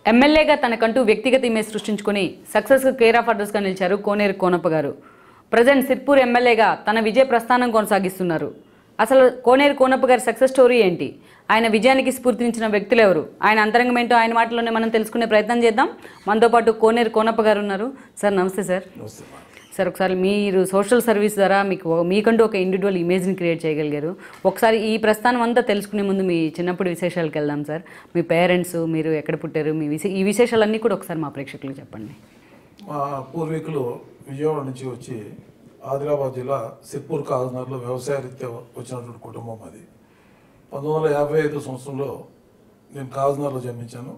ఎమ్మెల్యేగా తనకంటూ వ్యక్తిగత ఇమేజ్ సృష్టించుకుని సక్సెస్ కేర్ ఆఫ్ అడ్రస్గా నిలిచారు కోనేరు కోనప్ప గారు ప్రజెంట్ సిర్పూర్ ఎమ్మెల్యేగా తన విజయ ప్రస్థానం కొనసాగిస్తున్నారు అసలు కోనేరు కోనప్ప గారి సక్సెస్ స్టోరీ ఏంటి ఆయన విజయానికి స్ఫూర్తినిచ్చిన వ్యక్తులు ఎవరు ఆయన అంతరంగం ఏంటో ఆయన మాటలోనే మనం తెలుసుకునే ప్రయత్నం చేద్దాం మనతో పాటు కోనేరు కోనప్ప గారు ఉన్నారు సార్ నమస్తే సార్ నమస్తే మా. సార్ ఒకసారి మీరు సోషల్ సర్వీస్ ద్వారా మీకు మీకంటూ ఒక ఇండివిజువల్ ఇమేజ్ని క్రియేట్ చేయగలిగారు ఒకసారి ఈ ప్రస్థానం అంతా తెలుసుకునే ముందు మీ చిన్నప్పుడు విశేషాలకు వెళ్దాం సార్ మీ పేరెంట్స్ మీరు ఎక్కడ పుట్టారు మీ విశే ఈ విశేషాలన్నీ కూడా ఒకసారి మా ప్రేక్షకులకు చెప్పండి మా పూర్వీకులు విజయవాడ నుంచి వచ్చి ఆదిలాబాద్ జిల్లా సిర్పూర్ కాకినాడలో వ్యవసాయ రీత్యా వచ్చినటువంటి కుటుంబం అది పంతొమ్మిది వందల యాభై ఐదు సంవత్సరంలో నేను కాకినాడలో జన్మించాను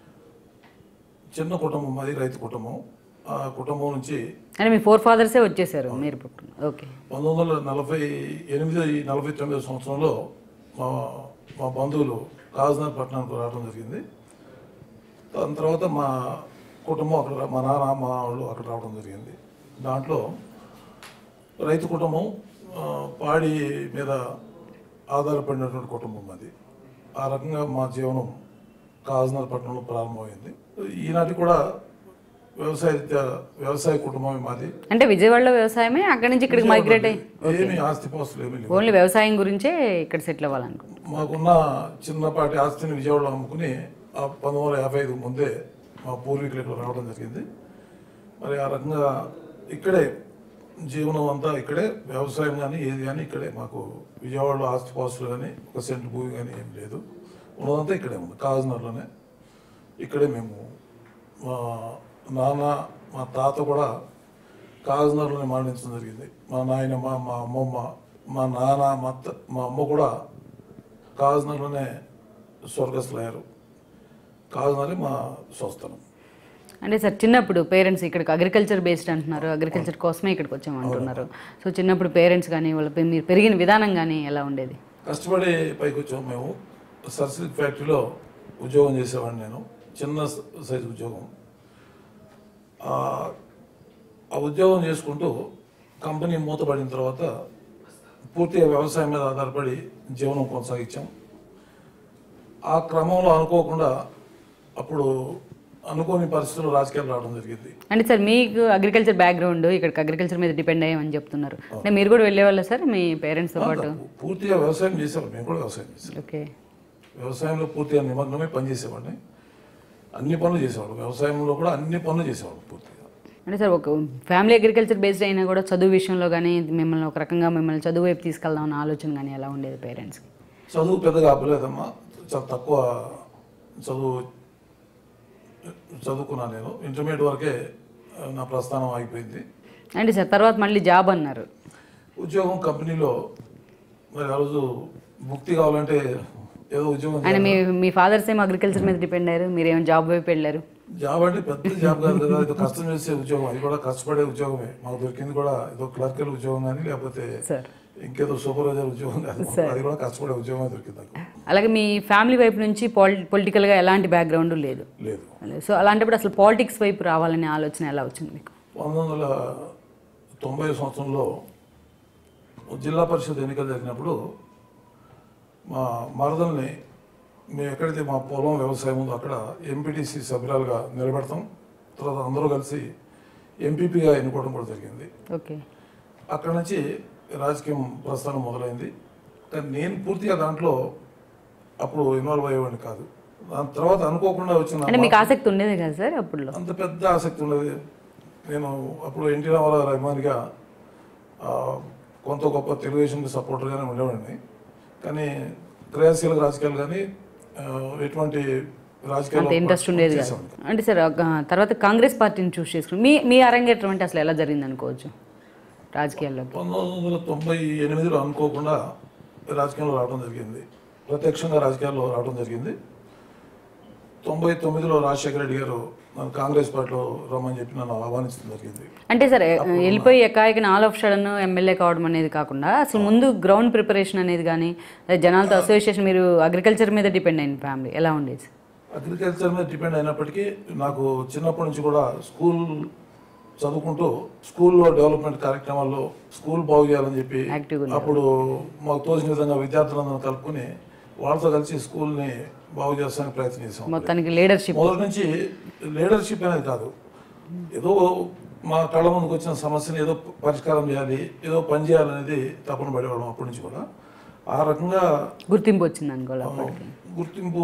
చిన్న కుటుంబం అది రైతు కుటుంబం ఆ కుటుంబం నుంచి అంటే మీ ఫోర్ ఫాదర్సే వచ్చేసారు మీరు పుట్టిన ఓకే పంతొమ్మిది వందల నలభై ఎనిమిది నలభై తొమ్మిది సంవత్సరంలో మా మా బంధువులు కాకినాడ పట్టణానికి రావడం జరిగింది దాని తర్వాత మా కుటుంబం అక్కడ రా- మా నాన్న మా వాళ్ళు అక్కడ రావడం జరిగింది దాంట్లో రైతు కుటుంబం ఆ, పాడి మీద ఆధారపడినటువంటి కుటుంబం అది ఆ రకంగా మా జీవనం కాకినాడ పట్టణంలో ప్రారంభమైంది ఈనాటి కూడా వ్యవసాయ రీత్యా వ్యవసాయ కుటుంబమే మాది అంటే విజయవాడలో వ్యవసాయమే అక్కడి నుంచి ఇక్కడికి మైగ్రేట్ అయ్యి ఏమి ఆస్తిపాస్తులు ఏమీ లేవు ఓన్లీ వ్యవసాయం గురించే ఇక్కడ సెటిల్ అవ్వాలనుకుంటున్నాను మాకున్న చిన్నపాటి ఆస్తిని విజయవాడలో అమ్ముకుని ఆ పంతొమ్మిది వందల యాభై ఐదు ముందే మా పూర్వీకులు ఇక్కడ రావడం జరిగింది మరి ఆ రకంగా ఇక్కడే జీవనం అంతా ఇక్కడే వ్యవసాయం కానీ ఏది కానీ ఇక్కడే మాకు విజయవాడలో ఆస్తిపాస్తులు కానీ ఒక సెంటు భూమి కానీ ఏం లేదు ఉన్నదంతా ఇక్కడే ఉంది కాకినాడలోనే ఇక్కడే మేము మా నాన్న మా తాత కూడా కాకినాడలోనే మరణించడం జరిగింది మా నాయనమ్మ మా అమ్మమ్మ మా నాన్న మా అత్త మా అమ్మ కూడా కాకినాడలోనే స్వర్గస్థులయ్యారు కాకినాడే మా స్వస్థలం అంటే సార్ చిన్నప్పుడు పేరెంట్స్ ఇక్కడికి అగ్రికల్చర్ బేస్డ్ అంటున్నారు అగ్రికల్చర్ కోసమే ఇక్కడికి వచ్చామంటున్నారు సో చిన్నప్పుడు పేరెంట్స్ కానీ వాళ్ళ పె- మీరు పెరిగిన విధానం కానీ ఎలా ఉండేది కష్టపడి పైకి వచ్చాము మేము సర్సిలిక్ ఫ్యాక్టరీలో ఉద్యోగం చేసేవాడిని నేను చిన్న స- సైజు ఉద్యోగం ఆ ఆ ఉద్యోగం చేసుకుంటూ కంపెనీ మూతపడిన తర్వాత పూర్తిగా వ్యవసాయం మీద ఆధారపడి జీవనం కొనసాగించాం ఆ క్రమంలో అనుకోకుండా అప్పుడు అనుకోని పరిస్థితుల్లో రాజకీయాలు రావడం జరిగింది అంటే సార్ మీకు అగ్రికల్చర్ బ్యాక్గ్రౌండ్ ఇక్కడికి అగ్రికల్చర్ మీద డిపెండ్ అయ్యామని చెప్తున్నారు అంటే మీరు కూడా వెళ్ళేవాళ్ళ సార్ మీ పేరెంట్స్తో పాటు పూర్తిగా వ్యవసాయం చేసేవాళ్ళం మేము కూడా వ్యవసాయం చేసాం ఓకే వ్యవసాయంలో పూర్తిగా నిమగ్నమై పనిచేసేవాడిని అన్ని పనులు చేసేవాడు వ్యవసాయంలో కూడా అన్ని పనులు చేసేవాడు పూర్తిగా అంటే సార్ ఒక ఫ్యామిలీ అగ్రికల్చర్ బేస్డ్ అయినా కూడా చదువు విషయంలో కానీ మిమ్మల్ని ఒక రకంగా మిమ్మల్ని చదువు వైపు తీసుకెళ్దామన్న ఆలోచన కానీ ఎలా ఉండేది పేరెంట్స్కి చదువు పెద్దగా అవ్వలేదమ్మా చాలా తక్కువ చదువు చదువుకున్నాను నేను ఇంటర్మీడియట్ వరకే ఆ, నా ప్రస్థానం అయిపోయింది అంటే సార్ తర్వాత మళ్ళీ జాబ్ అన్నారు ఉద్యోగం కంపెనీలో మరి ఆ రోజు ముక్తి కావాలంటే ఏదో ఉద్యోగం ఆయన మీ మీ ఫాదర్స్ ఏమో అగ్రికల్చర్ మీద డిపెండ్ అయ్యారు మీరేమో జాబ్ వైపు వెళ్ళారు జాబ్ అంటే పెద్ద జాబ్ కాదు కదా ఏదో కష్టం చేసే ఉద్యోగం అది కూడా కష్టపడే ఉద్యోగమే మాకు దొరికింది కూడా ఏదో క్లర్కల్ ఉద్యోగం కానీ లేకపోతే సార్ ఇంకేదో సూపర్వైజర్ ఉద్యోగం కాదు అది కూడా కష్టపడే ఉద్యోగమే దొరికింది నాకు అలాగే మీ ఫ్యామిలీ వైపు నుంచి పాలి పొలిటికల్గా ఎలాంటి బ్యాక్గ్రౌండ్ లేదు లేదు సో అలాంటప్పుడు అసలు పాలిటిక్స్ వైపు రావాలనే ఆలోచన ఎలా వచ్చింది మీకు పంతొమ్మిది వందల తొంభై సంవత్సరంలో జిల్లా పరిషత్ ఎన్నికలు జరిగినప్పుడు మా మరదల్ని మేము ఎక్కడైతే మా పొలం వ్యవసాయం ఉందో అక్కడ ఎంపీటీసీ సభ్యురాలుగా నిలబెడతాం తర్వాత అందరూ కలిసి ఎంపీపీగా ఎన్నుకోవడం కూడా జరిగింది ఓకే అక్కడ నుంచి రాజకీయం ప్రస్థానం మొదలైంది కానీ నేను పూర్తిగా దాంట్లో అప్పుడు ఇన్వాల్వ్ అయ్యేవాడిని కాదు దాని తర్వాత అనుకోకుండా వచ్చిన అంటే మీకు ఆసక్తి ఉండేది కదా సార్ అప్పుడులో అంత పెద్ద ఆసక్తి ఉండదు నేను అప్పుడు ఎన్టీ రామారావు గారి అభిమానిగా ఆ, కొంత గొప్ప తెలుగుదేశంకి సపోర్టర్గానే ఉండేవాడిని కానీ క్రియాశీలక రాజకీయాలు కానీ ఆ, ఎటువంటి రాజకీయాలు అంత ఇంట్రెస్ట్ ఉండేది కాదు అంటే సార్ ఒక తర్వాత కాంగ్రెస్ పార్టీని చూస్ చేసుకుని మీ మీ అరంగేట్రం అంటే అసలు ఎలా జరిగింది అనుకోవచ్చు రాజకీయాల్లో పంతొమ్మిది వందల తొంభై ఎనిమిదిలో అనుకోకుండా రాజకీయాల్లో రావడం జరిగింది ప్రత్యక్షంగా రాజకీయాల్లో రావడం జరిగింది తొంభై తొమ్మిదిలో రాజశేఖర రెడ్డి గారు నన్ను కాంగ్రెస్ పార్టీలో రమ్మని చెప్పి నన్ను ఆహ్వానించడం జరిగింది అంటే సార్ వెళ్ళిపోయి ఎకాయకి ఆల్ ఆఫ్ సడన్ ఎమ్మెల్యే కావడం అనేది కాకుండా అసలు ముందు గ్రౌండ్ ప్రిపరేషన్ అనేది కానీ అదే జనాలతో అసోసియేషన్ మీరు అగ్రికల్చర్ మీద డిపెండ్ అయిన ఫ్యామిలీ ఎలా ఉండేది సార్? అగ్రికల్చర్ మీద డిపెండ్ అయినప్పటికీ నాకు చిన్నప్పటి నుంచి కూడా స్కూల్ చదువుకుంటూ స్కూల్లో డెవలప్మెంట్ కార్యక్రమాల్లో స్కూల్ బాగు చేయాలని చెప్పి Active గా అప్పుడు మాకు తోచిన విధంగా విద్యార్థులందరూ కలుపుకొని వాళ్ళతో కలిసి స్కూల్ని బాగు చేస్తానికి ప్రయత్నం చేసాం మొత్తానికి లీడర్షిప్ మొదటి నుంచి లీడర్షిప్ అనేది కాదు ఏదో మా కళ్ళ ముందుకు వచ్చిన సమస్యని ఏదో పరిష్కారం చేయాలి ఏదో పని చేయాలనేది తపన పడేవాళ్ళం అప్పటి నుంచి కూడా ఆ రకంగా గుర్తింపు వచ్చింది అనుకోవాలి అప్పటికి గుర్తింపు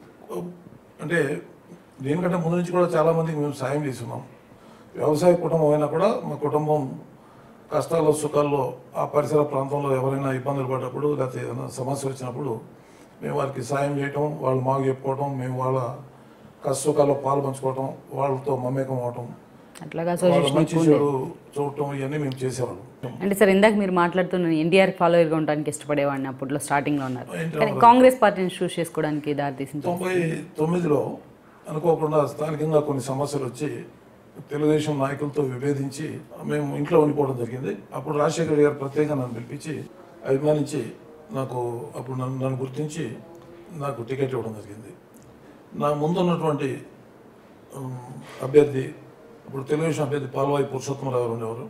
అంటే దీనికంటే ముందు నుంచి కూడా చాలా మందికి మేము సాయం చేస్తున్నాం వ్యవసాయ కుటుంబం అయినా కూడా మా కుటుంబం కష్టాల్లో సుఖాల్లో ఆ పరిసర ప్రాంతంలో ఎవరైనా ఇబ్బందులు పడ్డప్పుడు లేకపోతే ఏదైనా సమస్య వచ్చినప్పుడు మేము వారికి సాయం చేయటం వాళ్ళు మాకు చెప్పుకోవటం మేము వాళ్ళ కష్ట సుఖాల్లో పాలు పంచుకోవటం వాళ్ళతో మమేకం అవటం అట్లాగా వాళ్ళ అసోసియేషన్ మంచి చెడు చూడటం ఇవన్నీ మేము చేసేవాళ్ళం అంటే సార్ ఇందాక మీరు మాట్లాడుతున్న ఎన్టీఆర్ ఫాలోయర్గా ఉండడానికి ఇష్టపడేవాడిని అప్పట్లో స్టార్టింగ్లో ఉన్నారు ఏంటి కానీ కాంగ్రెస్ పార్టీని చూస్ చేసుకోవడానికి దారి తీసింది తొంభై తొమ్మిదిలో అనుకోకుండా స్థానికంగా కొన్ని సమస్యలు వచ్చి తెలుగుదేశం నాయకులతో విభేదించి మేము ఇంట్లో ఉండిపోవడం జరిగింది అప్పుడు రాజశేఖర రెడ్డి గారు ప్రత్యేకంగా నన్ను పిలిపించి అభిమానించి నాకు అప్పుడు నన్ను నన్ను గుర్తించి నాకు టికెట్ ఇవ్వడం జరిగింది నా ముందున్నటువంటి ఉమ్, అభ్యర్థి ఇప్పుడు తెలుగుదేశం అభ్యర్థి పాల్వాయి పురుషోత్తమరావు గారు ఉండేవారు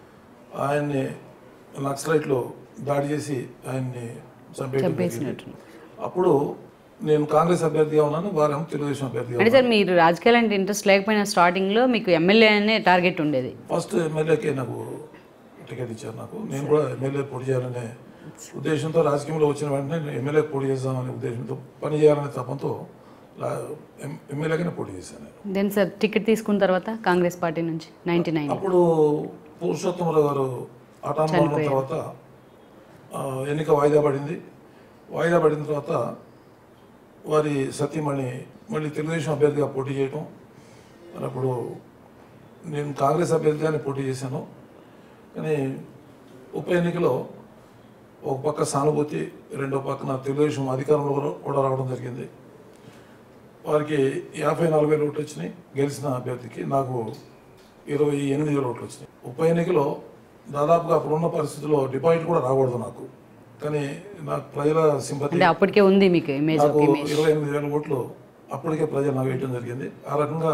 ఆయన్ని నక్సలైట్లు దాడి చేసి ఆయన్ని చంపేయడం జరిగింది. చంపేసినట్టు అప్పుడు నేను కాంగ్రెస్ అభ్యర్థిగా ఉన్నాను వారేమో తెలుగుదేశం అభ్యర్థిగా అంటే సార్ మీరు రాజకీయాలు అంటే ఇంట్రెస్ట్ లేకపోయినా స్టార్టింగ్లో మీకు ఎమ్మెల్యే అనే టార్గెట్ ఉండేది ఫస్ట్ ఎమ్మెల్యేకే నాకు టికెట్ ఇచ్చారు నాకు నేను కూడా ఎమ్మెల్యే పోటీ చేయాలనే ఉద్దేశంతో రాజకీయంలో వచ్చిన వెంటనే నేను ఎమ్మెల్యే పోటీ చేద్దామనే ఉద్దేశంతో పని చేయాలనే తపంతో లా- ఎమ్- ఎమ్మెల్యేగానే పోటీ చేశాను నేను దెన్ సార్ టికెట్ తీసుకున్న తర్వాత కాంగ్రెస్ పార్టీ నుంచి నైన్టీ నైన్ అప్పుడు పురుషోత్తమరావు గారు అటాన్ మరణం తర్వాత ఆ, ఎన్నిక వాయిదా పడింది వాయిదా పడిన తర్వాత వారి సతీమణి మళ్ళీ తెలుగుదేశం అభ్యర్థిగా పోటీ చేయటం మరి అప్పుడు నేను కాంగ్రెస్ అభ్యర్థిగానే పోటీ చేశాను కానీ ఉప ఎన్నికలో ఒక పక్క సానుభూతి రెండో పక్కన తెలుగుదేశం అధికారంలో కూడా- కూడా రావడం జరిగింది వారికి యాభై నాలుగు వేల ఓట్లు వచ్చినాయి గెలిచిన అభ్యర్థికి నాకు ఇరవై ఎనిమిది వేల ఓట్లు వచ్చినాయి ఉప ఎన్నికలో దాదాపుగా అప్పుడున్న పరిస్థితుల్లో డిపాజిట్ కూడా రాకూడదు నాకు కానీ నాకు ప్రజల సింపతి అంటే అప్పటికే ఉంది మీకు ఇమేజ్ నాకు ఇరవై ఎనిమిది వేల ఓట్లు అప్పటికే ప్రజలు నాకు వేయటం జరిగింది ఆ రకంగా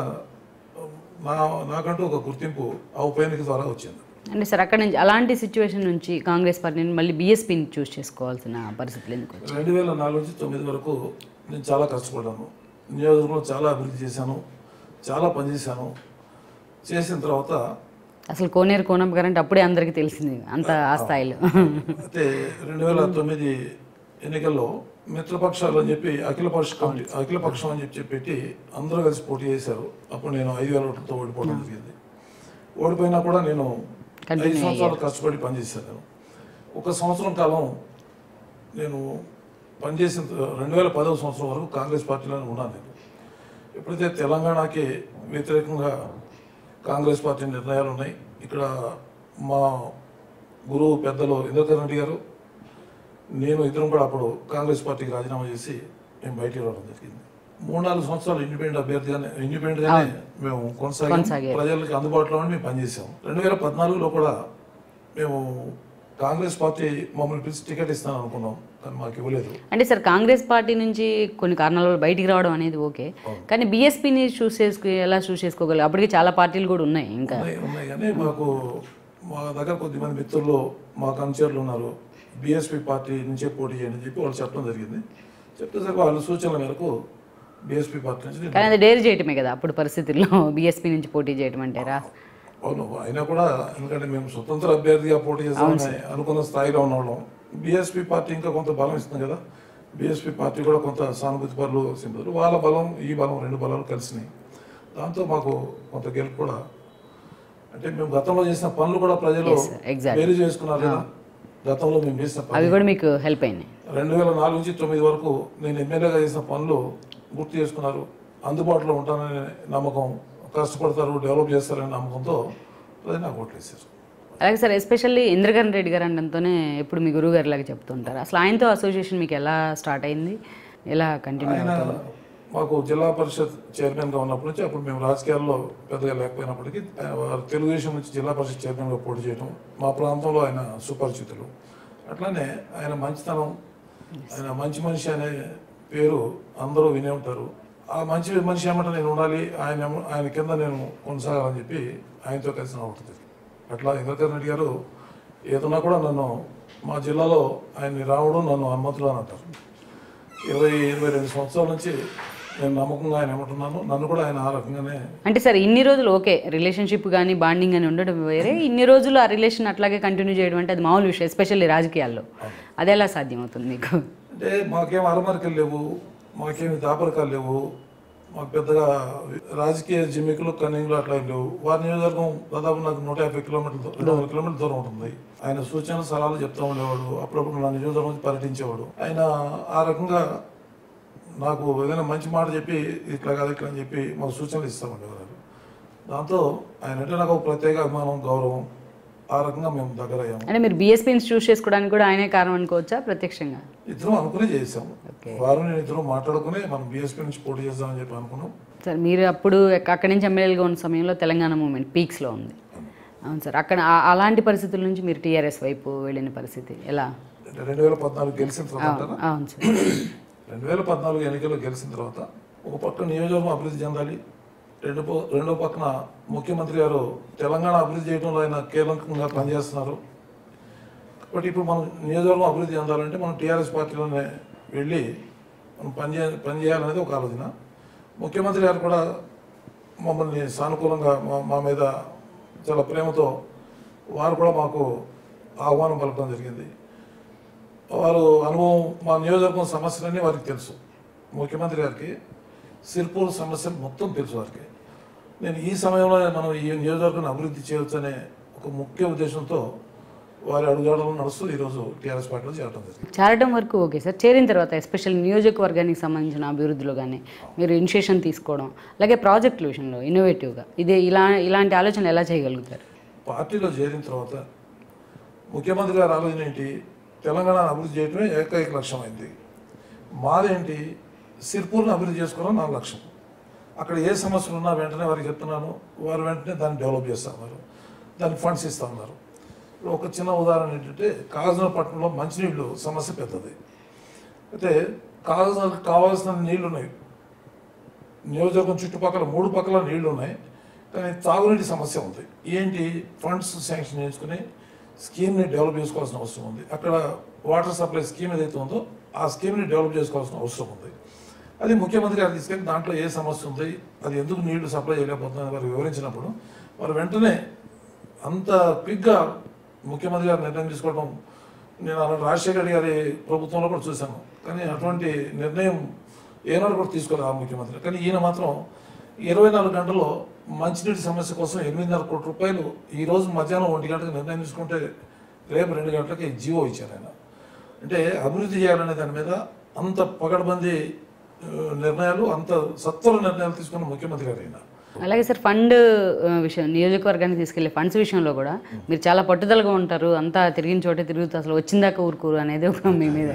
నా నాకంటూ ఒక గుర్తింపు ఆ ఉప ఎన్నిక ద్వారా వచ్చింది అంటే సార్ అక్కడ నుంచి అలాంటి సిచ్యువేషన్ నుంచి కాంగ్రెస్ పార్టీని మళ్ళీ బీఎస్పీని చూస్ చేసుకోవాల్సిన పరిస్థితులు ఎందుకు వచ్చాయి? రెండు వేల నాలుగు నుంచి తొమ్మిది వరకు నేను చాలా కష్టపడ్డాను నియోజకవర్గంలో చాలా అభివృద్ధి చేశాను చాలా పనిచేశాను చేసిన తర్వాత అసలు కోనేరు కోనం గారు అంటే అప్పుడే అందరికీ తెలిసింది అంత ఆ స్థాయిలో అయితే రెండు వేల తొమ్మిది ఎన్నికల్లో మిత్రపక్షాలు అని చెప్పి అఖిల పక్ష కమిటీ అఖిల పక్షం అని చెప్పి పెట్టి అందరూ కలిసి పోటీ చేశారు అప్పుడు నేను ఐదు వేల ఓట్లతో ఓడిపోవడం జరిగింది ఓడిపోయినా కూడా నేను ఐదు సంవత్సరాలు కష్టపడి పనిచేశాను నేను ఒక సంవత్సరం కాలం నేను పనిచేసిన రెండు వేల పదవ సంవత్సరం వరకు కాంగ్రెస్ పార్టీలోనే ఉన్నాను నేను ఎప్పుడైతే తెలంగాణకి వ్యతిరేకంగా కాంగ్రెస్ పార్టీ నిర్ణయాలు ఉన్నాయి ఇక్కడ మా గురువు పెద్దలు ఇంద్రకరణ్ రెడ్డి గారు నేను ఇద్దరం కూడా అప్పుడు కాంగ్రెస్ పార్టీకి రాజీనామా చేసి మేము బయటికి రావడం జరిగింది మూడు నాలుగు సంవత్సరాలు ఇండిపెండెంట్ అభ్యర్థిగానే ఇండిపెండెంట్ గానే మేము కొనసాగి కొనసాగారు. ప్రజలకు అందుబాటులో ఉండి మేము పనిచేసాం రెండు వేల పద్నాలుగులో కూడా మేము కాంగ్రెస్ పార్టీ మమ్మల్ని పిలిచి టికెట్ ఇస్తాను అనుకున్నాం కానీ మాకు ఇవ్వలేదు అంటే సార్ కాంగ్రెస్ పార్టీ నుంచి కొన్ని కారణాల వల్ల బయటికి రావడం అనేది ఓకే కానీ బీఎస్పీని చూస్ చేసుకు ఎలా చూస్ చేసుకోగలరు అప్పటికి చాలా పార్టీలు కూడా ఉన్నాయి ఇంకా ఉన్నాయి ఉన్నాయి కానీ మాకు మా దగ్గర కొద్దిమంది మిత్రులు మా కన్సర్లు ఉన్నారు బీఎస్పీ పార్టీ నుంచే పోటీ చేయండి అని చెప్పి వాళ్ళు చెప్పడం జరిగింది చెప్పేసరికి వాళ్ళ సూచనల మేరకు బీఎస్పీ పార్టీ నుంచి నేను కానీ అది డేర్ చేయటమే కదా అప్పుడు పరిస్థితుల్లో బీఎస్పీ నుంచి పోటీ చేయటం అంటారా అవును అయినా కూడా ఎందుకంటే మేము స్వతంత్ర అభ్యర్థిగా పోటీ చేస్తామని అనుకున్న స్థాయిలో ఉన్నవాళ్ళం బీఎస్పీ పార్టీ ఇంకా కొంత బలం ఇస్తుంది కదా బీఎస్పీ పార్టీ కూడా కొంత సానుభూతి పరులు సింపుల్ వాళ్ళ బలం ఈ బలం రెండు బలాలు కలిసినాయి దాంతో మాకు కొంత గెలుపు కూడా అంటే మేము గతంలో చేసిన పనులు కూడా ప్రజలు Yes, sir. Exactly. వేరు చేసుకున్నారు కదా గతంలో మేము చేసిన పనులు అవి కూడా మీకు హెల్ప్ అయినాయి రెండు వేల నాలుగు నుంచి తొమ్మిది వరకు నేను ఎమ్మెల్యేగా చేసిన పనులు గుర్తు చేసుకున్నారు అందుబాటులో ఉంటాననే నమ్మకం కష్టపడతారు డెవలప్ చేస్తారనే నమ్మకంతో ప్రజలు నాకు ఓట్లు వేశారు అలాగే సార్ ఎస్పెషల్లీ ఇంద్రకరణ్ రెడ్డి గారు అనడంతోనే ఎప్పుడు మీ గురువు గారి లాగా చెప్తుంటారు అసలు ఆయనతో అసోసియేషన్ మీకు ఎలా స్టార్ట్ అయింది ఎలా కంటిన్యూ ఆయన మాకు జిల్లా పరిషత్ చైర్మన్గా ఉన్నప్పటి నుంచి అప్పుడు మేము రాజకీయాల్లో పెద్దగా లేకపోయినప్పటికీ ఆయన వారు తెలుగుదేశం నుంచి జిల్లా పరిషత్ చైర్మన్గా పోటీ చేయడం మా ప్రాంతంలో ఆయన సుపరిచితులు అట్లానే ఆయన మంచితనం ఆయన మంచి మనిషి అనే పేరు అందరూ వినే ఉంటారు ఆ మంచి మనిషి ఏమంటే నేను ఉండాలి ఆయన ఏమ- ఆయన కింద నేను కొనసాగాలని చెప్పి ఆయనతో కలిసి ఉంటుంది అట్లా ఇంద్రకరణ్ రెడ్డి గారు ఏదన్నా కూడా నన్ను మా జిల్లాలో ఆయన్ని రావడం నన్ను హనుమంతుడు అని అంటారు ఇరవై ఇరవై రెండు సంవత్సరాల నుంచి నేను నమ్మకంగా ఆయన ఏమంటున్నాను నన్ను కూడా ఆయన ఆ రకంగానే అంటే సార్ ఇన్ని రోజులు ఓకే రిలేషన్షిప్ కానీ బాండింగ్ అని ఉండడం వేరే ఇన్ని రోజులు ఆ రిలేషన్ అట్లాగే కంటిన్యూ చేయడం అంటే అది మామూలు విషయం ఎస్పెషల్లీ రాజకీయాల్లో అది ఎలా సాధ్యమవుతుంది మీకు అంటే మాకేం అరమరికలు లేవు మాకేమి దాపరికాలు లేవు మాకు పెద్దగా రాజకీయ జిమ్మికులు కన్నింగ్లు అట్లా ఏం లేవు వారి నియోజకవర్గం దాదాపు నాకు నూట యాభై కిలోమీటర్ల దూ- రెండు వందల కిలోమీటర్ల దూరం ఉంటుంది ఆయన సూచనలు సలహాలు చెప్తా ఉండేవాడు అప్పుడప్పుడు నా నియోజకవర్గం నుంచి పర్యటించేవాడు ఆయన ఆ రకంగా నాకు ఏదైనా మంచి మాట చెప్పి ఇట్లా కాదు ఇట్లా అని చెప్పి మాకు సూచనలు ఇస్తూ ఉండేవారు దాంతో ఆయన అంటే నాకు ఒక ప్రత్యేక అభిమానం గౌరవం ఆ రకంగా మేము దగ్గర అయ్యాము అంటే మీరు బీఎస్పీని చూస్ చేసుకోవడానికి కూడా ఆయనే కారణం అనుకోవచ్చా ప్రత్యక్షంగా ఇద్దరం అనుకునే చేసాము ఓకే. వారు నేను ఇద్దరం మాట్లాడుకుని మనం బీఎస్పీ నుంచి పోటీ చేద్దామని చెప్పి అనుకున్నాం సార్ మీరు అప్పుడు ఎక్క- అక్కడి నుంచి ఎమ్మెల్యేగా ఉన్న సమయంలో తెలంగాణ మూమెంట్ పీక్స్లో ఉంది అవును సార్ అక్కడ ఆ- అలాంటి పరిస్థితుల నుంచి మీరు టీఆర్ఎస్ వైపు వెళ్ళిన పరిస్థితి ఎలా అంటే రెండు వేల పద్నాలుగు గెలిచిన తర్వాత అంటారా? అవును సార్ రెండు వేల పద్నాలుగు ఎన్నికల్లో గెలిచిన తర్వాత ఒక పక్క నియోజకవర్గం అభివృద్ధి చెందాలి రెండు పో- రెండో పక్కన ముఖ్యమంత్రి గారు తెలంగాణ అభివృద్ధి చేయడంలో ఆయన కీలకంగా పనిచేస్తున్నారు కాబట్టి ఇప్పుడు మనం నియోజకవర్గం అభివృద్ధి చెందాలంటే మనం టీఆర్ఎస్ పార్టీలోనే వెళ్ళి మనం పనిచే పనిచేయాలనేది ఒక ఆలోచన ముఖ్యమంత్రి గారు కూడా మమ్మల్ని సానుకూలంగా మా మా మీద చాలా ప్రేమతో వారు కూడా మాకు ఆహ్వానం పలకడం జరిగింది వారు అనుభవం మా నియోజకవర్గం సమస్యలన్నీ వారికి తెలుసు ముఖ్యమంత్రి గారికి సిర్పూర్ సమస్యలు మొత్తం తెలుసు వారికి నేను ఈ సమయంలో మనం ఈ నియోజకవర్గాన్ని అభివృద్ధి చేయవచ్చు అనే ఒక ముఖ్య ఉద్దేశంతో వారి అడుగుజాడలు నడుస్తూ ఈరోజు టీఆర్ఎస్ పార్టీలో చేరడం జరిగింది చేరడం వరకు ఓకే సార్ చేరిన తర్వాత ఎస్పెషల్ నియోజకవర్గానికి సంబంధించిన అభివృద్ధిలో కానీ మీరు ఇనిషియేషన్ తీసుకోవడం అలాగే ప్రాజెక్టుల విషయంలో ఇన్నోవేటివ్గా ఇదే ఇలా ఇలాంటి ఆలోచనలు ఎలా చేయగలుగుతారు పార్టీలో చేరిన తర్వాత ముఖ్యమంత్రి గారి ఆలోచన ఏంటి తెలంగాణ అభివృద్ధి చేయడమే ఏకైక లక్ష్యం అయింది మాదేంటి సిర్పూర్ని అభివృద్ధి చేసుకోవడం నా లక్ష్యం అక్కడ ఏ సమస్యలు ఉన్నా వెంటనే వారికి చెప్తున్నాను వారు వెంటనే దాన్ని డెవలప్ చేస్తా ఉన్నారు దానికి ఫండ్స్ ఇస్తా ఉన్నారు ఇప్పుడు ఒక చిన్న ఉదాహరణ ఏంటంటే కాగజనపట్నంలో మంచినీళ్ళు సమస్య పెద్దది అయితే కాగజనకు కావాల్సిన నీళ్లు ఉన్నాయి నియోజకవర్గం చుట్టుపక్కల మూడు పక్కల నీళ్లు ఉన్నాయి కానీ తాగునీటి సమస్య ఉంది ఏంటి ఫండ్స్ శాంక్షన్ చేసుకుని స్కీమ్ని డెవలప్ చేసుకోవాల్సిన అవసరం ఉంది అక్కడ వాటర్ సప్లై స్కీమ్ ఏదైతే ఉందో ఆ స్కీమ్ని డెవలప్ చేసుకోవాల్సిన అవసరం ఉంది అది ముఖ్యమంత్రి గారు తీసుకెళ్ళి దాంట్లో ఏ సమస్య ఉంది అది ఎందుకు నీళ్లు సప్లై చేయలేకపోతుందని వారు వివరించినప్పుడు వారు వెంటనే అంత క్విక్గా ముఖ్యమంత్రి గారు నిర్ణయం తీసుకోవడం నేను అలా రాజశేఖర్ గారి ప్రభుత్వంలో కూడా చూశాను కానీ అటువంటి నిర్ణయం ఏనాడు కూడా తీసుకోలేదు ఆ ముఖ్యమంత్రి కానీ ఈయన మాత్రం ఇరవై నాలుగు గంటల్లో మంచినీటి సమస్య కోసం ఎనిమిదిన్నర కోట్ల రూపాయలు ఈ రోజు మధ్యాహ్నం ఒంటి గంటకు నిర్ణయం తీసుకుంటే రేపు రెండు గంటలకి జీవో ఇచ్చారు ఆయన అంటే అభివృద్ధి చేయాలనే దాని మీద అంత పగడబందీ ఆ, నిర్ణయాలు అంత సత్వర నిర్ణయాలు తీసుకున్న ముఖ్యమంత్రి గారు ఆయన అలాగే సార్ ఫండ్ ఆ, విషయం నియోజకవర్గానికి తీసుకెళ్లే ఫండ్స్ విషయంలో కూడా మీరు చాలా పట్టుదలగా ఉంటారు అంతా తిరిగిన చోటే తిరుగుతూ అసలు వచ్చిందాక ఊరుకోరు అనేది ఒక మీ మీద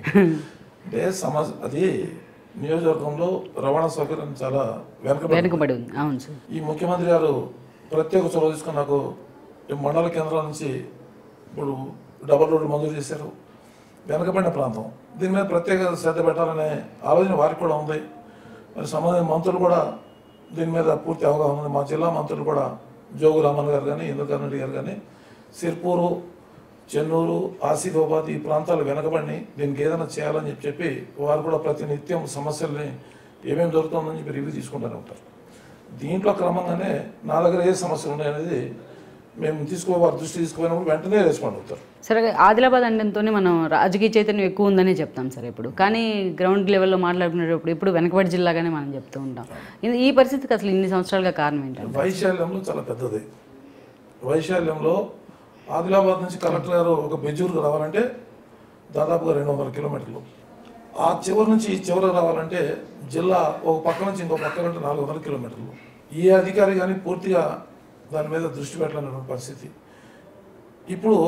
అంటే సమస్య అది నియోజకవర్గంలో రవాణా సౌకర్యం చాలా వెనకబడి వెనుకబడి ఉంది అవును సార్ ఈ ముఖ్యమంత్రి గారు ప్రత్యేక చొరవ తీసుకుని నాకు ఈ మండల కేంద్రాల నుంచి ఇప్పుడు డబల్ రోడ్డు మంజూరు చేశారు వెనకబడిన ప్రాంతం దీని మీద ప్రత్యేక శ్రద్ధ పెట్టాలనే ఆలోచన వారికి కూడా ఉంది మరి సంబంధించిన మంత్రులు కూడా దీని మీద పూర్తి అవగాహన ఉంది మా జిల్లా మంత్రులు కూడా జోగు రామన్ గారు కానీ ఇంద్రకరణ్ రెడ్డి గారు కానీ సిర్పూరు చెన్నూరు ఆసిఫాబాద్ ఈ ప్రాంతాలు వెనకబడి దీనికి ఏదైనా చేయాలని చెప్పి చెప్పి వారు కూడా ప్రతి నిత్యం సమస్యల్ని ఏమేమి దొరుకుతుందని చెప్పి రివ్యూ తీసుకుంటూనే ఉంటారు దీంట్లో క్రమంగానే నా దగ్గర ఏ సమస్యలు ఉన్నాయనేది మేము తీసుకో వారి దృష్టి తీసుకుపోయినప్పుడు వెంటనే రెస్పాండ్ అవుతారు సరే ఆదిలాబాద్ అండంతోనే మనం రాజకీయ చైతన్యం ఎక్కువ ఉందనే చెప్తాం సార్ ఇప్పుడు కానీ గ్రౌండ్ లెవెల్లో మాట్లాడుకునేటప్పుడు ఇప్పుడు వెనకబడి జిల్లాగానే మనం చెప్తూ ఉంటాం ఇది- ఈ పరిస్థితికి అసలు ఇన్ని సంవత్సరాలుగా కారణం ఏంటంటే వైశాల్యంలో చాలా పెద్దది వైశాల్యంలో ఆదిలాబాద్ నుంచి కలెక్టర్ గారు ఒక బెజ్జూరుకు రావాలంటే దాదాపుగా రెండు వందల కిలోమీటర్లు ఆ చివరి నుంచి ఈ చివరికి రావాలంటే జిల్లా ఒక పక్క నుంచి ఇంకో పక్క అంటే నాలుగు వందల కిలోమీటర్లు ఏ అధికారి కానీ పూర్తిగా దాని మీద దృష్టి పెట్టలేనటువంటి పరిస్థితి ఇప్పుడు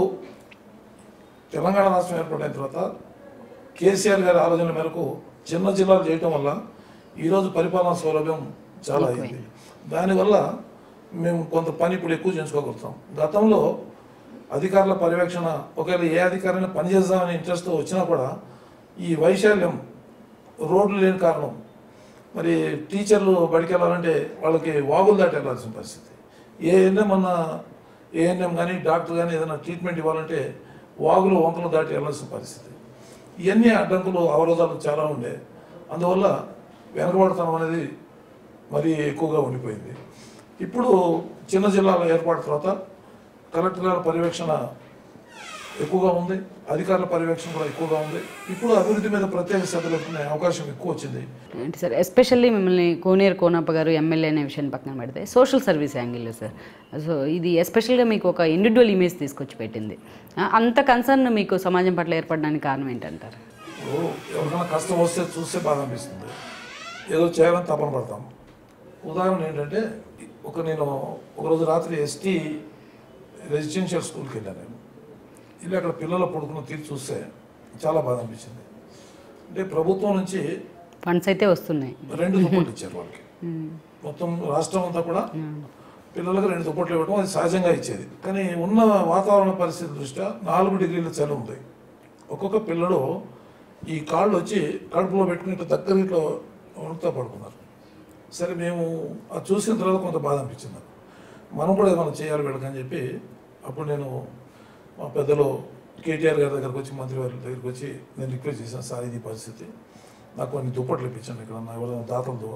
తెలంగాణ రాష్ట్రం ఏర్పడిన తర్వాత కేసీఆర్ గారి ఆలోచన మేరకు చిన్న జిల్లాలు చేయటం వల్ల ఈరోజు పరిపాలనా సౌలభ్యం చాలా అయింది దానివల్ల మేము కొంత పని ఇప్పుడు ఎక్కువ చేసుకోగలుగుతాం గతంలో అధికారుల పర్యవేక్షణ ఒకవేళ ఏ అధికారైనా పని చేద్దామని ఇంట్రెస్ట్ వచ్చినా కూడా ఈ వైశాల్యం రోడ్లు లేని కారణం మరి టీచర్లు బడికి వెళ్ళాలంటే వాళ్ళకి వాగులు దాటి వెళ్ళాల్సిన పరిస్థితి ఏఎన్ఎం అన్న ఏఎన్ఎం కానీ డాక్టర్ కానీ ఏదైనా ట్రీట్మెంట్ ఇవ్వాలంటే వాగులు వంకలు దాటి వెళ్ళాల్సిన పరిస్థితి ఇవన్నీ అడ్డంకులు అవరోధాలు చాలా ఉండే అందువల్ల వెనకబడతనం అనేది మరీ ఎక్కువగా ఉండిపోయింది ఇప్పుడు చిన్న జిల్లాల ఏర్పాటు తర్వాత కలెక్టర్ గారి పర్యవేక్షణ ఎక్కువగా ఉంది అధికారుల పర్యవేక్షణ కూడా ఎక్కువగా ఉంది ఇప్పుడు అభివృద్ధి మీద ప్రత్యేక శ్రద్ధ పెట్టుకునే అవకాశం ఎక్కువ వచ్చింది ఏంటి సార్ ఎస్పెషల్లీ మిమ్మల్ని కోనేరు కోనప్ప గారు ఎమ్మెల్యే అనే విషయాన్ని పక్కన పెడితే సోషల్ సర్వీస్ యాంగిల్లో సార్ సో ఇది ఎస్పెషల్గా మీకు ఒక ఇండివిజువల్ ఇమేజ్ తీసుకొచ్చి పెట్టింది ఆ, అంత కన్సర్న్ మీకు సమాజం పట్ల ఏర్పడడానికి కారణం ఏంటంటారు ఇప్పుడు ఎవరికైనా కష్టం వస్తే చూస్తే బాధ అనిపిస్తుంది ఏదో చేయాలని తపన పడతాం ఉదాహరణ ఏంటంటే ఒక నేను ఒకరోజు రాత్రి ఎస్టీ రెసిడెన్షియల్ స్కూల్కి వెళ్ళాను నేను వెళ్ళి అక్కడ పిల్లల పడుకున్న తీరు చూస్తే చాలా బాధ అనిపించింది అంటే ప్రభుత్వం నుంచి ఫండ్స్ అయితే వస్తున్నాయి రెండు దుప్పట్లు ఇచ్చారు వాళ్ళకి మొత్తం రాష్ట్రం అంతా కూడా పిల్లలకు రెండు దుప్పట్లు ఇవ్వడం అది సహజంగా ఇచ్చేది కానీ ఉన్న వాతావరణ పరిస్థితి దృష్ట్యా నాలుగు డిగ్రీల చలి ఉంది ఒక్కొక్క పిల్లడు ఈ కాళ్ళు వచ్చి కడుపులో పెట్టుకుని ఇట్లా దగ్గర ఇట్లా వణుకుతా పడుకున్నారు సరే మేము అది చూసిన తర్వాత కొంత బాధ అనిపించింది నాకు మనం కూడా ఏమైనా చేయాలి వీళ్ళకని చెప్పి అప్పుడు నేను మా పెద్దలు కేటీఆర్ గారి దగ్గరకు వచ్చి మంత్రి వారి దగ్గరికి వచ్చి నేను రిక్వెస్ట్ చేశాను సార్ ఇది పరిస్థితి నాకు కొన్ని దుప్పట్లు ఇప్పించండి ఇక్కడ ఉన్న ఎవరైనా దాతలతో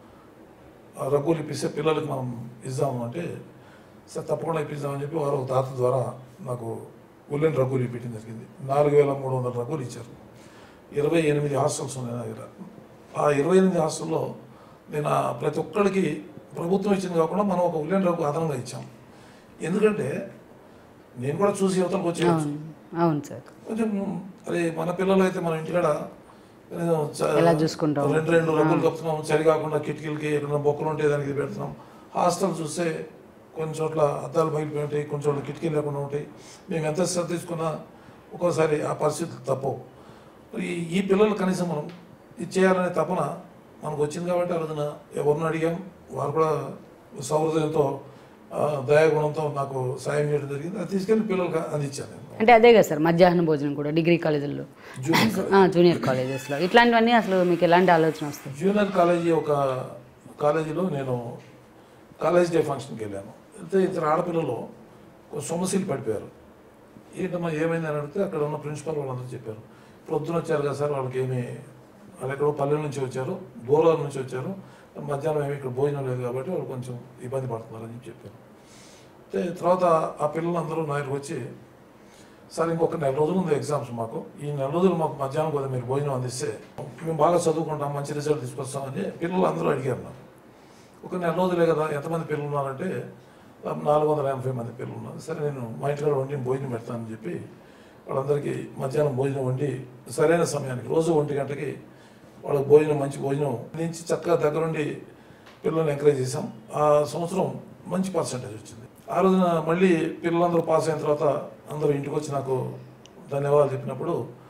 ఆ రగ్గులు ఇప్పిస్తే పిల్లలకి మనం ఇద్దాము అంటే సార్ తప్పకుండా ఇప్పిద్దామని చెప్పి వారు ఒక దాత ద్వారా నాకు ఉల్లెన్ రగ్గులు ఇప్పించడం జరిగింది నాలుగు వేల మూడు వందల రగ్గులు ఇచ్చారు ఇరవై ఎనిమిది హాస్టల్స్ ఉన్నాయి నా దగ్గర ఆ ఇరవై ఎనిమిది హాస్టల్లో నేను ఆ ప్రతి ఒక్కరికి ప్రభుత్వం ఇచ్చింది కాకుండా మనం ఒక ఉల్లెన్ రగ్గు అదనంగా ఇచ్చాం ఎందుకంటే నేను కూడా చూసి యువతలకు వచ్చేయచ్చు అవును అవును సార్ కొంచెం అరే మన పిల్లలు అయితే మన ఇంటికాడ ఏదో చ- ఎలా చూసుకుంటాం? రెండు రెండు రంగులు కప్పుతున్నాం చలి కాకుండా కిటికీలకి ఎక్కడైనా బొక్కలు ఉంటే దానికి ఇది పెడుతున్నాం హాస్టల్ చూస్తే కొన్ని చోట్ల అద్దాలు పగిలిపోయి ఉంటాయి కొన్ని చోట్ల కిటికీలు లేకుండా ఉంటాయి మేము ఎంత శ్రద్ధ తీసుకున్నా ఒక్కోసారి ఆ పరిస్థితులు తప్పవు ఈ ఈ పిల్లలు కనీసం మనం ఇది చేయాలనే తపన మనకు వచ్చింది కాబట్టి ఆ రోజున ఎవరిని అడిగాం వారు కూడా సౌహృదయంతో ఆ, దయాగుణంతో నాకు సాయం చేయడం జరిగింది అది తీసుకెళ్ళి పిల్లలకు అందించాను నేను అంటే అదే కదా సార్ మధ్యాహ్న భోజనం కూడా డిగ్రీ కాలేజీల్లో జూనియర్ ఆ, జూనియర్ కాలేజెస్లో ఇట్లాంటివన్నీ అసలు మీకు ఎలాంటి ఆలోచన వస్తుంది జూనియర్ కాలేజీ ఒక కాలేజీలో నేను కాలేజ్ డే ఫంక్షన్కి వెళ్ళాను అయితే ఇద్దరు ఆడపిల్లలు ఒక సొమశీలు పడిపోయారు ఏంటమ్మా ఏమైంది అని అడిగితే అక్కడ ఉన్న ప్రిన్సిపల్ వాళ్ళందరూ చెప్పారు పొద్దున వచ్చారు కదా సార్ వాళ్ళకి ఏమి వాళ్ళు ఎక్కడో పల్లెల నుంచి వచ్చారు దూరాల నుంచి వచ్చారు మధ్యాహ్నం ఏమి ఇక్కడ భోజనం లేదు కాబట్టి వాళ్ళు కొంచెం ఇబ్బంది పడుతున్నారని చెప్పి చెప్పారు అయితే తర్వాత ఆ పిల్లలందరూ నా దగ్గరకు వచ్చి సార్ ఇంకొక నెల రోజులు ఉంది ఎగ్జామ్స్ మాకు ఈ నెల రోజులు మాకు మధ్యాహ్నం కూడా మీరు భోజనం అందిస్తే మేము బాగా చదువుకుంటాం మంచి రిజల్ట్ తీసుకొస్తామని పిల్లలు అందరూ అడిగారు నాకు ఒక నెల రోజులే కదా ఎంతమంది పిల్లలు ఉన్నారంటే దాదాపు నాలుగు వందల ఎనభై మంది పిల్లలు ఉన్నారు సరే నేను మా ఇంటికాడ వండి భోజనం పెడతానని చెప్పి వాళ్ళందరికీ మధ్యాహ్నం భోజనం వండి సరైన సమయానికి రోజు ఒంటి గంటకి వాళ్ళకి భోజనం మంచి భోజనం నుంచి చక్కగా దగ్గరుండి పిల్లల్ని ఎంకరేజ్ చేసాం ఆ సంవత్సరం మంచి పర్సంటేజ్ వచ్చింది ఆ రోజున మళ్ళీ పిల్లలందరూ పాస్ అయిన తర్వాత అందరూ ఇంటికి వచ్చి నాకు ధన్యవాదాలు చెప్పినప్పుడు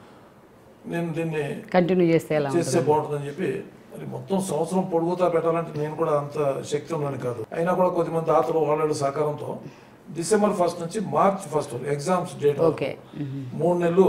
నేను దీన్ని కంటిన్యూ చేస్తే ఎలా ఉంటుంది చేస్తే బాగుంటుందని చెప్పి మరి మొత్తం సంవత్సరం పొడుగుతా పెట్టాలంటే నేను కూడా అంత శక్తి ఉన్నాను కాదు అయినా కూడా కొద్దిమంది దాతలు వాళ్ళ సహకారంతో డిసెంబర్ ఫస్ట్ నుంచి March first exams date okay మూడు నెలలు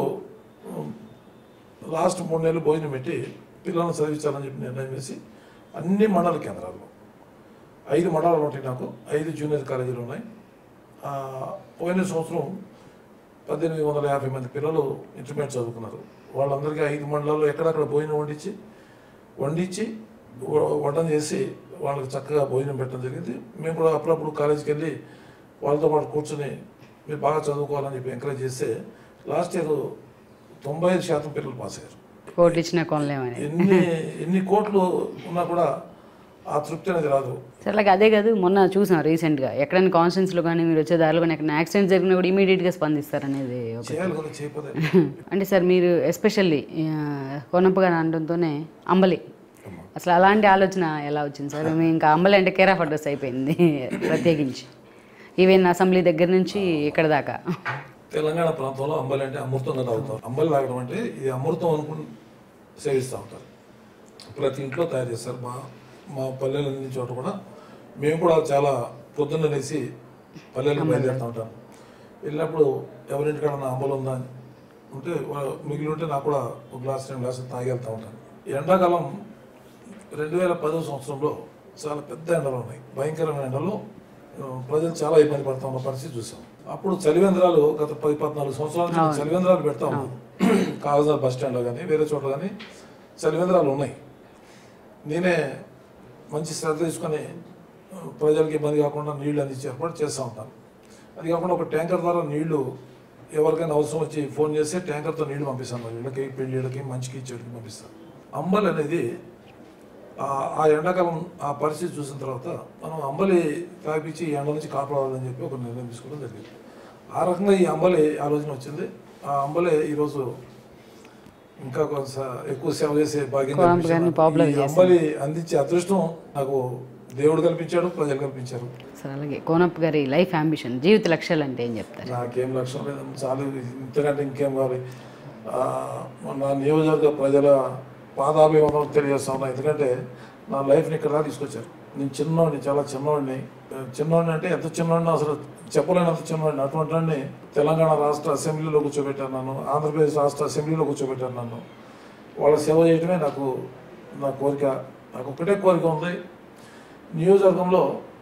లాస్ట్ మూడు నెలలు భోజనం పెట్టి పిల్లల్ని చదివించాలని చెప్పి నిర్ణయం చేసి అన్ని మండల కేంద్రాల్లో ఐదు మండలాలు ఉంటాయి నాకు ఐదు జూనియర్ కాలేజీలు ఉన్నాయి ఆ, పోయిన సంవత్సరం పద్దెనిమిది వందల యాభై మంది పిల్లలు ఇంటర్మీడియట్ చదువుకున్నారు వాళ్ళందరికీ ఐదు మండలాల్లో ఎక్కడక్కడ భోజనం వండించి వండించి వ- వడ్డం చేసి వాళ్ళకి చక్కగా భోజనం పెట్టడం జరిగింది మేము కూడా అప్పుడప్పుడు కాలేజీకి వెళ్ళి వాళ్ళతో పాటు కూర్చొని మీరు బాగా చదువుకోవాలని చెప్పి ఎంకరేజ్ చేస్తే లాస్ట్ ఇయర్ తొంభై ఐదు శాతం పిల్లలు పాస్ అయ్యారు కోట్లు ఇచ్చిన కొనలేమని ఎన్ని ఎన్ని కోట్లు ఉన్నా కూడా ఆ తృప్తి అనేది రాదు సార్ అలాగే అదే కాదు మొన్న చూసాం రీసెంట్గా ఎక్కడైనా కాన్స్టెన్స్లో కానీ మీరు వచ్చే దారిలో కానీ ఎక్కడ యాక్సిడెంట్ జరిగినా కూడా ఇమీడియట్గా స్పందిస్తారనేది ఒక చేయాలి కదా చేయకపోతే అంటే సార్ మీరు ఎస్పెషల్లీ కొనప్ప గారు అనడంతోనే అంబలి అసలు అలాంటి ఆలోచన ఎలా వచ్చింది సార్ మేము ఇంకా అంబలి అంటే కేర్ ఆఫ్ అడ్రస్ అయిపోయింది ప్రత్యేకించి ఈవెన్ అసెంబ్లీ దగ్గర నుంచి ఇక్కడ దాకా తెలంగాణ ప్రాంతంలో అంబలి అంటే అమృతంగా తాగుతారు అంబలి తాగడం అంటే ఇది అమృతం అనుకుని సేవిస్తూ ఉంటారు ప్రతి ఇంట్లో తయారు చేస్తారు మా మా పల్లెల నుంచి చోట కూడా మేము కూడా చాలా పొద్దున్న లేచి పల్లెలకు బయలుదేరుతూ ఉంటాం వెళ్ళినప్పుడు ఎవరింటికాడ నా అంబలు ఉందా అని ఉంటే వా- మిగిలి ఉంటే నాకు కూడా ఒక గ్లాస్ రెండు గ్లాసులు తాగి వెళ్తూ ఉంటాను ఎండాకాలం రెండు వేల పదో సంవత్సరంలో చాలా పెద్ద ఎండలు ఉన్నాయి భయంకరమైన ఎండలు ఆ, ప్రజలు చాలా ఇబ్బంది పడుతూ ఉన్న పరిస్థితి చూసాం అప్పుడు చలివేంద్రాలు గత పది పద్నాలుగు సంవత్సరాల నుంచి చలివేంద్రాలు పెడతా ఉన్నాం కాగజార్ బస్ స్టాండ్లో కానీ వేరే చోట కానీ చలివేంద్రాలు ఉన్నాయి నేనే మంచి శ్రద్ధ తీసుకొని ఆ, ప్రజలకు ఇబ్బంది కాకుండా నీళ్లు అందించే ఏర్పాటు చేస్తూ ఉంటాను అది కాకుండా ఒక ట్యాంకర్ ద్వారా నీళ్లు ఎవరికైనా అవసరం వచ్చి ఫోన్ చేస్తే ట్యాంకర్తో నీళ్లు పంపిస్తాను వీళ్ళకి పెళ్ళిళ్ళకి మంచికి చెడుకి పంపిస్తాను అంబలి అనేది ఆ- ఆ ఎండాకాలం ఆ పరిస్థితి చూసిన తర్వాత మనం అంబలి తాపించి ఈ ఎండ నుంచి కాపాడాలని చెప్పి ఒక నిర్ణయం తీసుకోవడం జరిగింది ఆ రకంగా ఈ అంబలి ఆలోచన వచ్చింది ఆ అంబలి ఈరోజు ఇంకా కొంత ఎక్కువ సేవ చేసే భాగ్యం కోనంబ కల్పించిన గారిని popular ఈ అంబలి అందించే అదృష్టం నాకు దేవుడు కల్పించాడు ప్రజలు కల్పించారు సార్ అలాగే కోనప్ప గారి లైఫ్ అంబిషన్ జీవిత లక్ష్యాలు అంటే ఏం చెప్తారు నాకేం లక్ష్యం లేదు చాలు ఇంతకంటే ఇంకేం కావాలి ఆ, నా నియోజకవర్గ ప్రజల పాదాభివందనం తెలియజేస్తా ఉన్నా ఎందుకంటే నా లైఫ్ని ఇక్కడ దాకా తీసుకొచ్చారు నేను చిన్నవాడిని చాలా చిన్నవాడిని చిన్నవాడిని అంటే ఎంత చిన్నవాడిని అసలు చెప్పలేనంత చిన్నవాడిని అటువంటి వాడిని తెలంగాణ రాష్ట్ర అసెంబ్లీలో కూర్చోబెట్టాను నన్ను ఆంధ్రప్రదేశ్ రాష్ట్ర అసెంబ్లీలో కూర్చోబెట్టాను నన్ను వాళ్ళ సేవ చేయడమే నాకు నా కోరిక నాకు ఒకటే కోరిక ఉంది నియోజకవర్గంలో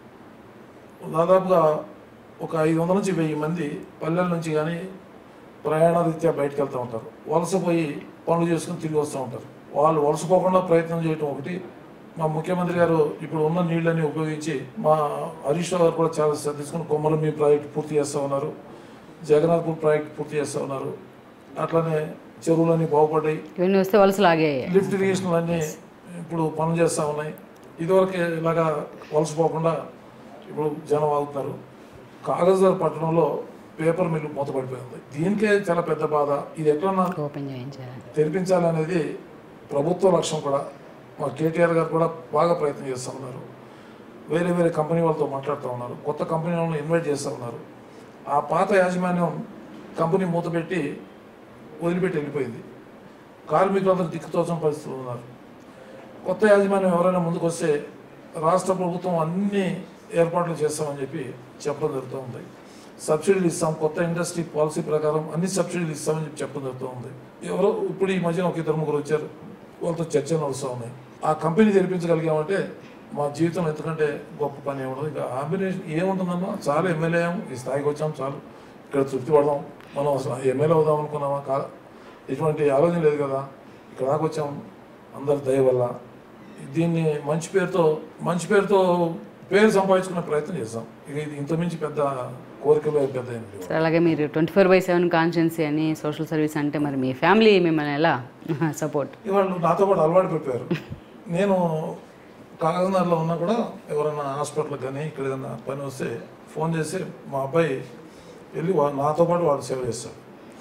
దాదాపుగా ఒక ఐదు వందల నుంచి వెయ్యి మంది పల్లెల నుంచి కానీ ప్రయాణ రీత్యా బయటకు వెళ్తూ ఉంటారు వలసపోయి పనులు చేసుకుని తిరిగి వస్తూ ఉంటారు వాళ్ళు వలసపోకుండా ప్రయత్నం చేయటం ఒకటి మా ముఖ్యమంత్రి గారు ఇప్పుడు ఉన్న నీళ్ళని ఉపయోగించి మా హరీష్ రావు గారు కూడా చాలా శ్రద్ధ తీసుకుని కొమ్మలు మీ ప్రాజెక్ట్ పూర్తి చేస్తూ ఉన్నారు జగన్నాథ్పూర్ ప్రాజెక్ట్ పూర్తి చేస్తూ ఉన్నారు అట్లనే చెరువులన్నీ బాగుపడ్డాయి ఇవన్నీ వస్తే వలసలాగే లిఫ్ట్ ఇరిగేషన్ అన్నీ ఇప్పుడు పనులు చేస్తూ ఉన్నాయి ఇదివరకు ఇలాగా వలసపోకుండా ఇప్పుడు జనం ఆగుతున్నారు కాగజార్ పట్టణంలో పేపర్ మిల్లు మూతపడిపోయింది దీనికే చాలా పెద్ద బాధ ఇది ఎట్లన్నా ఓపెన్ చేయించాలి తెరిపించాలనేది ప్రభుత్వ లక్ష్యం కూడా మా కేటీఆర్ గారు కూడా బాగా ప్రయత్నం చేస్తూ ఉన్నారు వేరే వేరే కంపెనీ వాళ్ళతో మాట్లాడుతూ ఉన్నారు కొత్త కంపెనీ వాళ్ళని ఇన్వైట్ చేస్తూ ఉన్నారు ఆ పాత యాజమాన్యం కంపెనీ మూతపెట్టి వదిలిపెట్టి వెళ్ళిపోయింది కార్మికులందరూ దిక్కుతోచని పరిస్థితులు ఉన్నారు కొత్త యాజమాన్యం ఎవరైనా ముందుకు వస్తే రాష్ట్ర ప్రభుత్వం అన్ని ఏర్పాట్లు చేస్తామని చెప్పి చెప్పడం జరుగుతూ ఉంది సబ్సిడీలు ఇస్తాం కొత్త ఇండస్ట్రీ పాలసీ ప్రకారం అన్ని సబ్సిడీలు ఇస్తామని చెప్పి చెప్పడం జరుగుతూ ఉంది ఎవరో ఇప్పుడు ఈ మధ్యన ఒక ఇద్దరు ముగ్గురు వచ్చారు వాళ్ళతో చర్చలు నడుస్తూ ఉన్నాయి ఆ కంపెనీ తెరిపించగలిగామంటే మా జీవితం ఎందుకంటే గొప్ప పని ఏముండదు ఇంకా కాంబినేషన్ ఏముంటుందమ్మా చాలా ఎమ్మెల్యే అయ్యాం ఈ స్థాయికి వచ్చాం చాలు ఇక్కడ తృప్తి పడదాం మనం అసలు ఎమ్మెల్యే అవుదాం అనుకున్నామా కా ఎటువంటి ఆలోచన లేదు కదా ఇక్కడ దాకా వచ్చాం అందరి దయ వల్ల దీన్ని మంచి పేరుతో మంచి పేరుతో పేరు సంపాదించుకునే ప్రయత్నం చేస్తాం ఇక ఇది ఇంతమించి పెద్ద కోరికలు పెద్ద ఏం లేవు. సార్ అలాగే మీరు twenty four by seven conscience అని సోషల్ సర్వీస్ అంటే మరి మీ ఫ్యామిలీ మిమ్మల్ని ఎలా సపోర్ట్ వాళ్ళు నాతో పాటు అలవాటు పెట్టారు నేను కాగజ్నగర్లో ఉన్నా కూడా ఎవరైనా హాస్పిటల్కి కానీ ఇక్కడ ఏదైనా పని వస్తే ఫోన్ చేసి మా అబ్బాయి వెళ్ళి వా- నాతో పాటు వాడు సేవ చేస్తాడు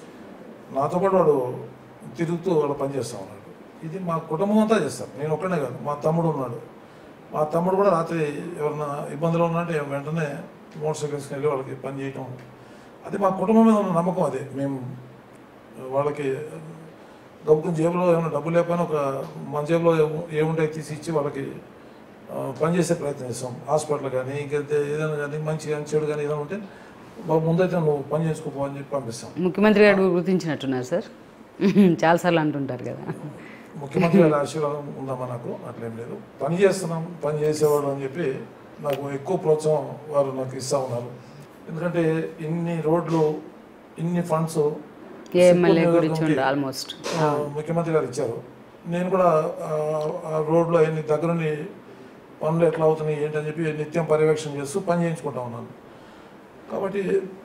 నాతో పాటు వాడు తిరుగుతూ వాడు పని చేస్తూ ఉన్నాడు ఇది మా కుటుంబం అంతా చేస్తారు నేను ఒక్కడే కాదు మా తమ్ముడు ఉన్నాడు మా తమ్ముడు కూడా రాత్రి ఎవరైనా ఇబ్బందులు ఉన్నట్టే వెంటనే మోటార్ సైకిల్స్కి వెళ్ళి వాళ్ళకి పని చేయటం అది మా కుటుంబం మీద ఉన్న నమ్మకం అదే మేము వాళ్ళకి గబుకుని జేబులో ఏమైనా డబ్బు లేకపోయినా ఒక మన జేబులో ఏము- ఏముంటాయి తీసి ఇచ్చి వాళ్ళకి ఆ, పనిచేసే ప్రయత్నం చేస్తాం హాస్పిటల్ కానీ ఇంకైతే ఏదైనా కానీ మంచి కానీ చెడు కానీ ఏదైనా ఉంటే బాబు ముందైతే నువ్వు పని చేసుకోపో అని చెప్పి పంపిస్తాం ముఖ్యమంత్రి గారు గుర్తించినట్టున్నారు సార్ చాలాసార్లు అంటుంటారు కదా ముఖ్యమంత్రి గారి ఆశీర్వాదం ఉందమ్మా నాకు అట్లేం లేదు పని చేస్తున్నాం పని చేసేవాడు అని చెప్పి నాకు ఎక్కువ ప్రోత్సాహం వారు నాకు ఇస్తూ ఉన్నారు ఎందుకంటే ఇన్ని రోడ్లు ఇన్ని ఫండ్స్ ఏ ఎమ్మెల్యే కూడా ఇచ్చి ఉండరు ఆల్మోస్ట్ ఆ, ముఖ్యమంత్రి గారు ఇచ్చారు నేను కూడా ఆ, ఆ రోడ్లో ఎన్ని దగ్గరుండి పనులు ఎట్లా అవుతున్నాయి ఏంటని చెప్పి నిత్యం పర్యవేక్షణ చేస్తూ పని చేయించుకుంటా ఉన్నాను కాబట్టి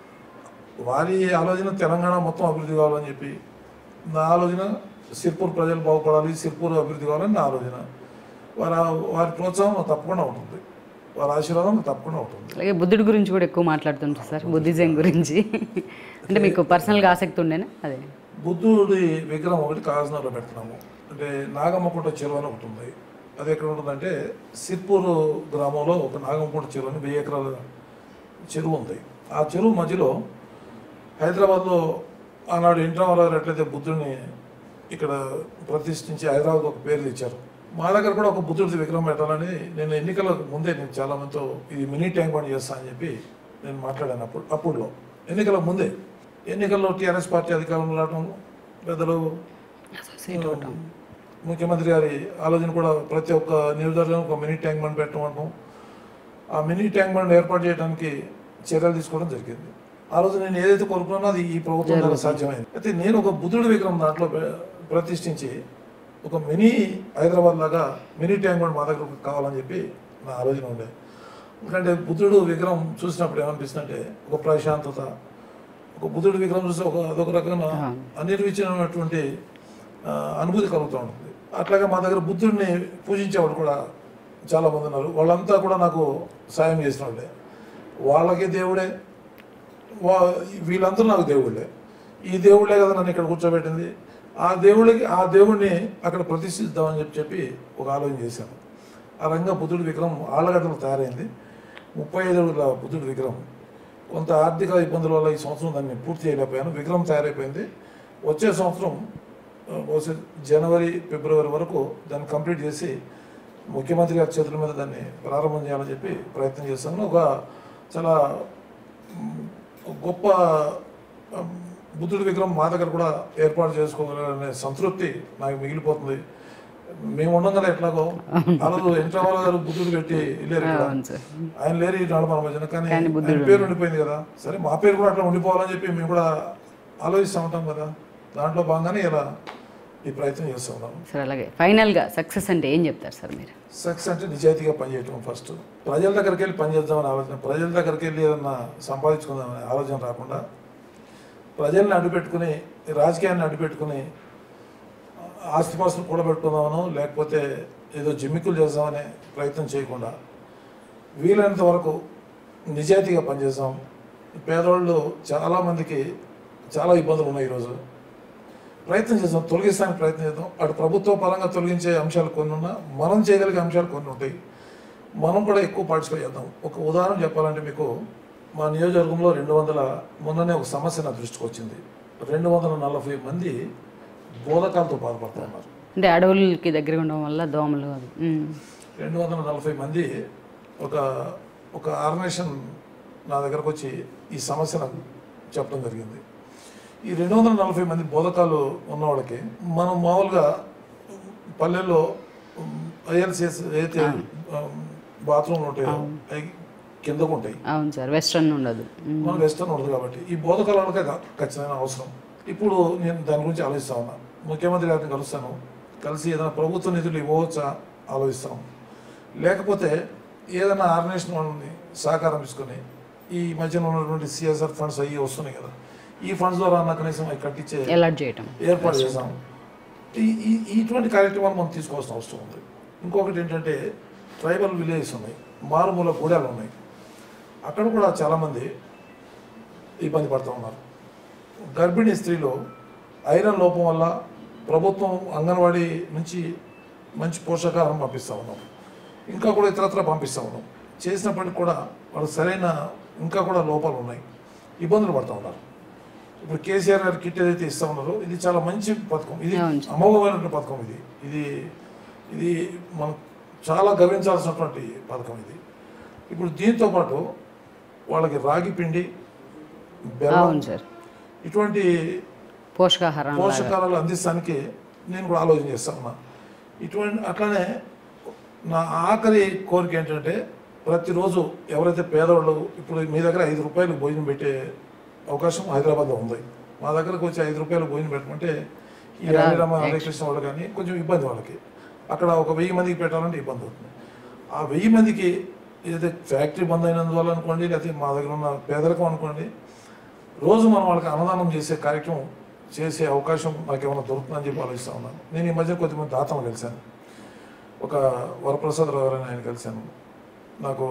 వారి ఆలోచన తెలంగాణ మొత్తం అభివృద్ధి కావాలని చెప్పి నా ఆలోచన సిర్పూర్ ప్రజలు బాగుపడాలి సిర్పూర్ అభివృద్ధి కావాలని నా ఆలోచన వారి వారి ప్రోత్సాహం నాకు తప్పకుండా ఉంటుంది వారి ఆశీర్వాదం నాకు తప్పకుండా ఉంటుంది అలాగే బుద్ధుడి గురించి కూడా ఎక్కువ మాట్లాడుతుంటారు సార్ బుద్ధిజం గురించి అంటే మీకు పర్సనల్గా ఆసక్తి ఉండేనా అదే బుద్ధుడి విగ్రహం ఒకటి కాకినాడలో పెడుతున్నాము అంటే నాగమ్మకుంట చెరువు అని ఒకటి ఉంది అది ఎక్కడ ఉంటుందంటే సిర్పూర్ గ్రామంలో ఒక నాగమ్మకుంట చెరువు అని వెయ్యి ఎకరాల చెరువు ఉంది ఆ చెరువు మధ్యలో హైదరాబాద్లో ఆనాడు ఎన్టీ రామారావు గారు ఎట్లయితే బుద్ధుడిని ఇక్కడ ప్రతిష్ఠించి హైదరాబాద్ ఒక పేరు ఇచ్చారు మా దగ్గర కూడా ఒక బుద్ధుడి విగ్రహం పెట్టాలని నేను ఎన్నికల ముందే నేను చాలా మందితో ఇది మినీ ట్యాంక్ బండ్ చేస్తా అని చెప్పి నేను మాట్లాడాను అప్పుడు అప్పుడులో ఎన్నికల ముందే ఎన్నికల్లో టీఆర్ఎస్ పార్టీ అధికారంలో రావడం పెద్దలు అసోసియేట్ అవటం ముఖ్యమంత్రి గారి ఆలోచన కూడా ప్రతి ఒక్క నియోజకవర్గం ఒక మినీ ట్యాంక్ బండ్ పెట్టడం అనడం ఆ మినీ ట్యాంక్ బండ్ ఏర్పాటు చేయడానికి చర్యలు తీసుకోవడం జరిగింది ఆ రోజు నేను ఏదైతే కోరుకున్నానో అది ఈ ప్రభుత్వం ద్వారా సాధ్యమైంది అయితే నేను ఒక బుద్ధుడి విగ్రహం దాంట్లో ప్ర- ప్రతిష్ఠించి ఒక మినీ హైదరాబాద్ లాగా మినీ ట్యాంక్ కూడా మా దగ్గర కావాలని చెప్పి నా ఆలోచన ఉండే ఎందుకంటే బుద్ధుడు విగ్రహం చూసినప్పుడు ఏమనిపిస్తుందంటే ఒక ప్రశాంతత ఒక బుద్ధుడి విగ్రహం చూస్తే ఒక అదొక రకమైన అనిర్వచనమైనటువంటి ఆ, అనుభూతి కలుగుతూ ఉంటుంది అట్లాగే మా దగ్గర బుద్ధుడిని పూజించేవాడు కూడా చాలా మంది ఉన్నారు వాళ్ళంతా కూడా నాకు సాయం చేసిన వాళ్ళే వాళ్ళకి దేవుడే వా వీళ్ళందరూ నాకు దేవుళ్ళే ఈ దేవుళ్ళే కదా నన్ను ఇక్కడ కూర్చోబెట్టింది ఆ దేవుడికి ఆ దేవుడిని అక్కడ ప్రతిష్ఠిద్దామని చెప్పి చెప్పి ఒక ఆలోచన చేశాను ఆ రంగా బుద్ధుడి విగ్రహం ఆళ్ళగడ్డలు తయారైంది ముప్పై ఐదు అడుగుల బుద్ధుడి విగ్రహం కొంత ఆర్థిక ఇబ్బందుల వల్ల ఈ సంవత్సరం దాన్ని పూర్తి చేయలేకపోయాను విగ్రహం తయారైపోయింది వచ్చే సంవత్సరం ఆ, బహుశా జనవరి ఫిబ్రవరి వరకు దాన్ని కంప్లీట్ చేసి ముఖ్యమంత్రి గారి చేతుల మీద దాన్ని ప్రారంభం చేయాలని చెప్పి ప్రయత్నం చేస్తాను ఒక చాలా మ్, ఒక గొప్ప మ్, బుద్ధుడి విగ్రహం మా దగ్గర కూడా ఏర్పాటు చేసుకోగలనే సంతృప్తి నాకు మిగిలిపోతుంది మేము ఉండగానే ఎట్లాగో ఆ రోజు ఎంట్రామాల గారు బుద్ధుడు పెట్టి వెళ్ళారు ఇక్కడ అవును సార్ ఆయన లేరు ఈ నాడు మన మధ్యన కానీ కానీ బుద్ధుడు ఆయన పేరు ఉండిపోయింది కదా సరే మా పేరు కూడా అట్లా ఉండిపోవాలని చెప్పి మేము కూడా ఆలోచిస్తూ ఉంటాం కదా దాంట్లో భాగంగానే ఇలా ఈ ప్రయత్నం చేస్తూ ఉన్నాం సార్ అలాగే ఫైనల్గా సక్సెస్ అంటే ఏం చెప్తారు సార్ మీరు సక్సెస్ అంటే నిజాయితీగా పనిచేయటం ఫస్ట్ ప్రజల దగ్గరికి వెళ్ళి పనిచేద్దామని ఆలోచన ప్రజల దగ్గరికి వెళ్ళి ఏదన్నా సంపాదించుకుందామని ఆలోచన రాకుండా ప్రజల్ని అడ్డుపెట్టుకుని ఈ రాజకీయాన్ని అడ్డుపెట్టుకుని ఆస్తిపాస్తులు కూడబెట్టుకుందామనో లేకపోతే ఏదో జిమ్మికులు చేద్దామనే ప్రయత్నం చేయకుండా వీలైనంత వరకు నిజాయితీగా పనిచేద్దాం పేదవాళ్ళు చాలామందికి చాలా ఇబ్బందులు ఉన్నాయి ఈరోజు ప్రయత్నం చేద్దాం తొలగిస్తానికి ప్రయత్నం చేద్దాం అటు ప్రభుత్వ పరంగా తొలగించే అంశాలు కొన్ని ఉన్నా మనం చేయగలిగే అంశాలు కొన్ని ఉంటాయి మనం కూడా ఎక్కువ పార్టిసిపేట్ చేద్దాం ఒక ఉదాహరణ చెప్పాలంటే మీకు మా నియోజకవర్గంలో రెండు వందల మొన్ననే ఒక సమస్య నా దృష్టికి వచ్చింది రెండు వందల నలభై మంది బోధకాలతో బాధపడుతూ ఉన్నారు అంటే అడవులకి దగ్గరగా ఉండడం వల్ల దోమలు అది ఉమ్. రెండు వందల నలభై మంది ఒక ఒక ఆర్గనైజేషన్ నా దగ్గరకు వచ్చి ఈ సమస్య నాకు చెప్పడం జరిగింది ఈ రెండు వందల నలభై మంది బోధకాలు ఉన్న వాళ్ళకి మనం మామూలుగా పల్లెల్లో ఐఎల్సిఎస్ అయితే బాత్రూమ్లు ఉంటాయో అవి కిందకు ఉంటాయి అవును సార్ వెస్ట్రన్ ఉండదు ఉమ్. మన వెస్టర్న్ ఉండదు కాబట్టి ఈ బోధకాల వాళ్ళకే కా- ఖచ్చితమైన అవసరం ఇప్పుడు నేను దాని గురించి ఆలోచిస్తా ఉన్నా ముఖ్యమంత్రి గారిని కలుస్తాను కలిసి ఏదైనా ప్రభుత్వ నిధులు ఇవ్వవచ్చా ఆలోచిస్తాం లేకపోతే ఏదైనా ఆర్గనైజేషన్ వాళ్ళని సహకారం తీసుకొని ఈ మధ్యన ఉన్నటువంటి సిఎస్ఆర్ ఫండ్స్ అవి వస్తున్నాయి కదా ఈ ఫండ్స్ ద్వారా అన్న కనీసం అవి కట్టించే ఎలర్ట్ చేయటం ఏర్పాటు చేసాం ఈ ఈ- ఇటువంటి కార్యక్రమాలు మనం తీసుకోవాల్సిన అవసరం ఉంది ఇంకొకటి ఏంటంటే ట్రైబల్ విలేజెస్ ఉన్నాయి మారుమూల గూడాలు ఉన్నాయి అక్కడ కూడా చాలామంది ఇబ్బంది పడుతూ ఉన్నారు గర్భిణీ స్త్రీలు ఐరన్ లోపం వల్ల ప్రభుత్వం అంగన్వాడీ నుంచి మంచి పోషకాహారం పంపిస్తూ ఉన్నాం ఇంకా కూడా ఇతరత్ర పంపిస్తూ ఉన్నాం చేసినప్పటికి కూడా వాళ్ళకి సరైన ఇంకా కూడా లోపాలు ఉన్నాయి ఇబ్బందులు పడుతూ ఉన్నారు ఇప్పుడు కేసీఆర్ గారి కిట్ ఏదైతే ఇస్తా ఉన్నారో ఇది చాలా మంచి పథకం ఇది అవును. అమోఘమైనటువంటి పథకం ఇది ఇది ఇది మనం చాలా గర్వించాల్సినటువంటి పథకం ఇది ఇప్పుడు దీంతో పాటు వాళ్ళకి రాగి పిండి బెల్లం అవును సార్ ఇటువంటి పోషకాహారం లాగా. పోషకాలు అందిస్తానికి నేను కూడా ఆలోచన చేస్తా ఉన్నా ఇటువంటి అట్లనే నా ఆఖరి కోరిక ఏంటంటే ప్రతిరోజు ఎవరైతే పేదవాళ్ళు ఇప్పుడు మీ దగ్గర ఐదు రూపాయలు భోజనం పెట్టే అవకాశం హైదరాబాద్లో ఉంది మా దగ్గరకు వచ్చి ఐదు రూపాయలు భోజనం పెట్టమంటే ఈ రాదు. హరిరామ హరికృష్ణ వాళ్ళు కానీ కొంచెం ఇబ్బంది వాళ్ళకి అక్కడ ఒక వెయ్యి మందికి పెట్టాలంటే ఇబ్బంది అవుతుంది ఆ వెయ్యి మందికి ఏదైతే ఫ్యాక్టరీ బంద్ అయినందువల్ల అనుకోండి లేకపోతే మా దగ్గర ఉన్న పేదరికం అనుకోండి రోజు మనం వాళ్ళకి అన్నదానం చేసే కార్యక్రమం చేసే అవకాశం నాకు ఏమైనా దొరుకుతుందని చెప్పి ఆలోచిస్తా ఉన్నాను నేను ఈ మధ్య కొద్దిమంది దాతను కలిశాను ఒక వరప్రసాద్ రావు గారిని ఆయన కలిశాను నాకు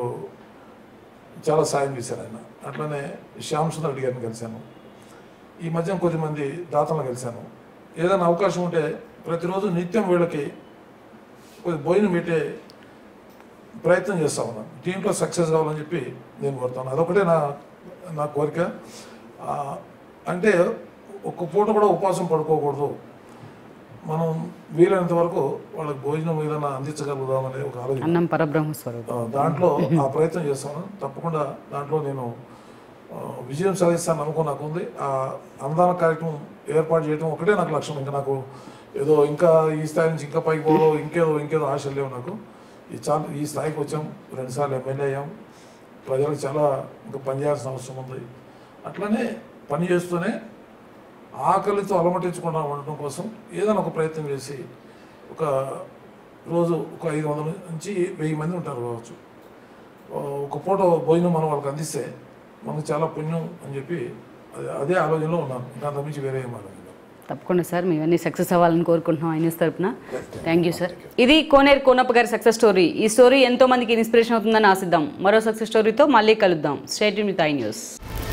చాలా సాయం చేశారు ఆయన అట్లనే శ్యామ్ సుందర్ రెడ్డి గారిని కలిశాను ఈ మధ్య కొద్దిమంది దాతలను కలిశాను ఏదైనా అవకాశం ఉంటే ప్రతిరోజు నిత్యం వీళ్ళకి కొద్ది భోజనం పెట్టే ప్రయత్నం చేస్తా ఉన్నాను దీంట్లో సక్సెస్ కావాలని చెప్పి నేను కోరుతాను అదొకటే నా నా కోరిక ఆ, అంటే ఒక్క పూట కూడా ఉపవాసం పడుకోకూడదు మనం వీలైనంత వరకు వాళ్ళకి భోజనం ఏదైనా అందించగలుగుదాం అనే ఒక ఆలోచన అన్నం పరబ్రహ్మ స్వరూపం ఆ, దాంట్లో ఆ ప్రయత్నం చేస్తాను తప్పకుండా దాంట్లో నేను ఆ, విజయం సాధిస్తాను నమ్మకం నాకు ఉంది ఆ అన్నదాన కార్యక్రమం ఏర్పాటు చేయడం ఒకటే నాకు లక్ష్యం ఇంకా నాకు ఏదో ఇంకా ఈ స్థాయి నుంచి ఇంకా పైకి పోవడం ఇంకేదో ఇంకేదో ఆశలు లేవు నాకు ఈ చాలా ఈ స్థాయికి వచ్చాం రెండుసార్లు ఎమ్మెల్యే అయ్యాం ప్రజలకు చాలా ఇంకా పనిచేయాల్సిన అవసరం ఉంది అట్లనే పని చేస్తూనే ఆకలితో అలమటించకుండా ఉండటం కోసం ఏదైనా ఒక ప్రయత్నం చేసి ఒక రోజు ఒక ఐదు వందల నుంచి వెయ్యి మంది ఉంటారు కావచ్చు ఒక పూట భోజనం మనం వాళ్ళకి అందిస్తే మనకు చాలా పుణ్యం అని చెప్పి అదే అదే ఆలోచనలో ఉన్నాను ఇంకా అంతకుమించి వేరే ఏం ఆలోచన లేదు. తప్పకుండా సార్ మేమన్నీ సక్సెస్ అవ్వాలని కోరుకుంటున్నాం ఐన్యూస్ తరపున థ్యాంక్ యూ సార్ ఇది కోనేరు కోనప్ప గారి సక్సెస్ స్టోరీ ఈ స్టోరీ ఎంతో మందికి ఇన్స్పిరేషన్ అవుతుందని ఆశిద్దాం మరో సక్సెస్ స్టోరీతో మళ్ళీ కలుద్దాం స్టేట్ విత్ ఐ న్యూస్